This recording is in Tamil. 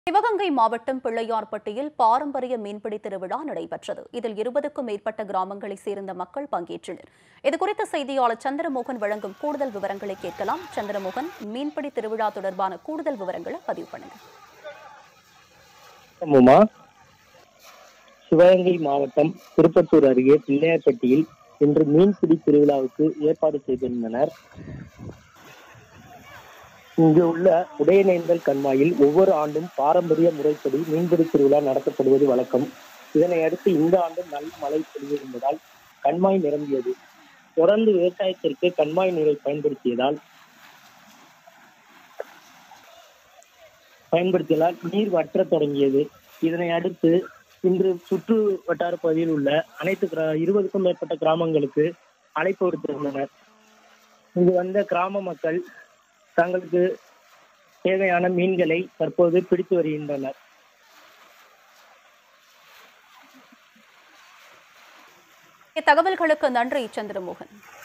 சிவகங்கை மாவட்டம் பிள்ளையார்பட்டியில் பாரம்பரிய மீன்பிடி திருவிழா நடைபெற்றது இதில் இருபதுக்கும் மேற்பட்ட கிராமங்களைச் சேர்ந்த மக்கள் பங்கேற்றனர் இதுகுறித்து செய்தியாளர் சந்திரமோகன் வழங்கும் கூடுதல் விவரங்களை கேட்கலாம் சந்திரமோகன் மீன்பிடி திருவிழா தொடர்பான கூடுதல் விவரங்களை பதிவு பண்ணுங்க உமா சிவகங்கை மாவட்டம் திருப்பத்தூர் அருகே பிள்ளையார்பட்டியில் இன்று மீன்பிடி திருவிழாவுக்கு ஏற்பாடு செய்திருந்தனர் இங்கு உள்ள உடையநேந்தல் கண்மாயில் ஒவ்வொரு ஆண்டும் பாரம்பரிய முறைப்படி மீன்பிடி திருவிழா நடத்தப்படுவது வழக்கம் இதனை அடுத்து இந்த ஆண்டும் நல்ல மழை பொழிந்திருந்ததால் கண்மாய் நிரம்பியது தொடர்ந்து விவசாயத்திற்கு கண்மாய் நீரை பயன்படுத்தியதால் பயன்படுத்தியதால் நீர் வற்றத் தொடங்கியது இதனை அடுத்து இன்று சுற்று வட்டார பகுதியில் உள்ள அனைத்து கிரா- இருபதுக்கும் மேற்பட்ட கிராமங்களுக்கு அழைப்பு விடுத்திருந்தனர் இங்கு வந்த கிராம மக்கள் தங்களுக்கு தேவையான மீன்களை தற்போது பிடித்து வருகின்றனர் தகவல்களுக்கு நன்றி சந்திரமோகன்